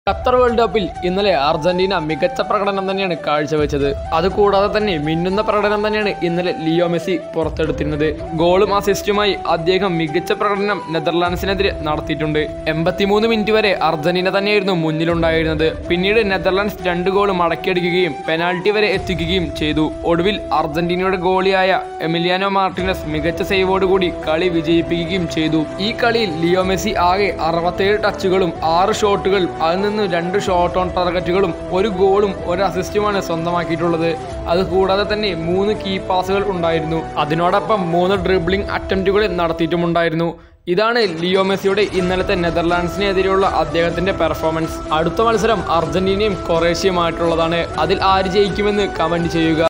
Qatar world കപ്പിൽ ഇന്നലെ Argentina മികച്ച പ്രകടനം തന്നെയാണ് കാഴ്ചവെച്ചത് അതുകൂടാതെ തന്നെ മിന്നുന്ന പ്രകടനം തന്നെയാണ് ഇന്നലെ ലിയോ മെസ്സി പുറത്തെടുത്തിരുന്നത് ഗോളും അസിസ്റ്റുമായി അദ്ദേഹം മികച്ച പ്രകടനം നെതർലാൻഡ്സിനെതിരെ നടത്തിയിട്ടുണ്ട് എൺപത്തിമൂന്ന് മിനിറ്റ് വരെ അർജന്റീന തന്നെയായിരുന്നു മുന്നിലുണ്ടായിരുന്നത് പിന്നീട് നെതർലാൻഡ്സ് രണ്ട് ഗോൾ മടക്കിയടിക്കുകയും പെനാൽറ്റി വരെ എത്തിക്കുകയും ചെയ്തു ഒടുവിൽ അർജന്റീനയുടെ ഗോളിയായ എമിലിയാനോ മാർട്ടിനസ് മികച്ച സേവോടുകൂടി കളി വിജയിപ്പിക്കുകയും ചെയ്തു ഈ കളിയിൽ ലിയോ മെസ്സി ആകെ അറുപത്തേഴ് ടച്ചുകളും ആറ് ഷോട്ടുകൾ അതിൽ നിന്ന് രണ്ട് ഷോട്ട് ഓൺ ടാർഗറ്റുകളും ഒരു ഗോളും ഒരു അസിസ്റ്റുമാണ് സ്വന്തമാക്കിയിട്ടുള്ളത് അത് കൂടാതെ തന്നെ മൂന്ന് കീ പാസുകൾ ഉണ്ടായിരുന്നു അതിനോടൊപ്പം മൂന്ന് ഡ്രിബ്ലിംഗ് അറ്റംപ്റ്റുകൾ നടത്തിയിട്ടുമുണ്ടായിരുന്നു ഇതാണ് ലിയോ മെസ്സിയുടെ ഇന്നലത്തെ നെതർലാൻഡ്സിനെതിരെയുള്ള അദ്ദേഹത്തിന്റെ പെർഫോമൻസ് അടുത്ത മത്സരം അർജന്റീനയും കൊറേഷ്യയുമായിട്ടുള്ളതാണ് അതിൽ ആര് ജയിക്കുമെന്ന് കമന്റ് ചെയ്യുക